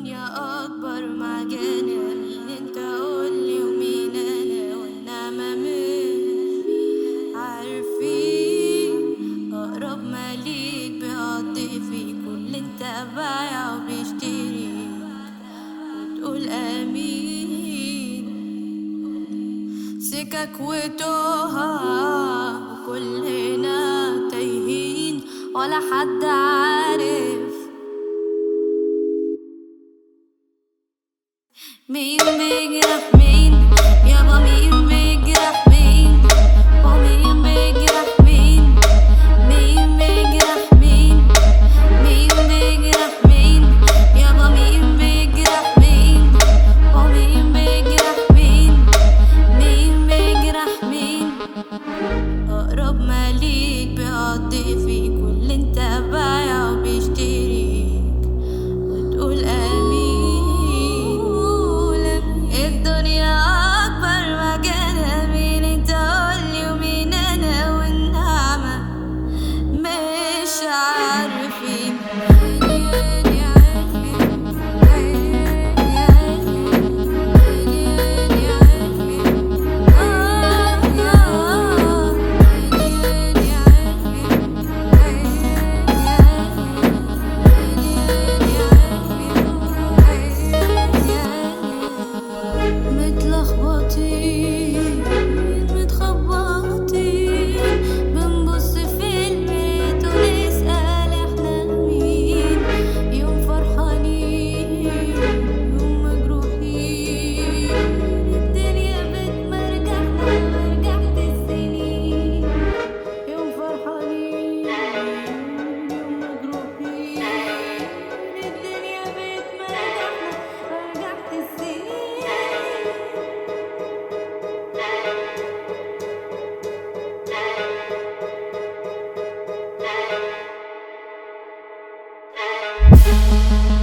الدنيا أكبر معجنة مين انت قولي ومين أنا وإنما مش عارفين أقرب ما ليك بيقضي فيك واللي انت بايع وبيشتري وتقول آمين سكك وتوها وكلنا تايهين ولا حد عارف مين بيجرح مين يابا مين بيجرح مين ومين بيجرح مين مين بيجرح مين مين بيجرح مين يابا مين بيجرح مين ومين بيجرح مين مين بيجرح مين أقرب ما ليك بيقضي فيك واللي انت بايع وبيشتريك وتقول آمين الدنيا أكبر مكان مين انت قولي ومين أنا والنعمة مش عارفين متلخبطين متخبطين بنبص في البيت ونسأل احنا مين يوم فرحانين يوم مجروحين الدنيا بتمرجحنا مرجحة السنين يوم فرحانين يوم مجروحين الدنيا بتمرجحنا مرجحة السنين thank you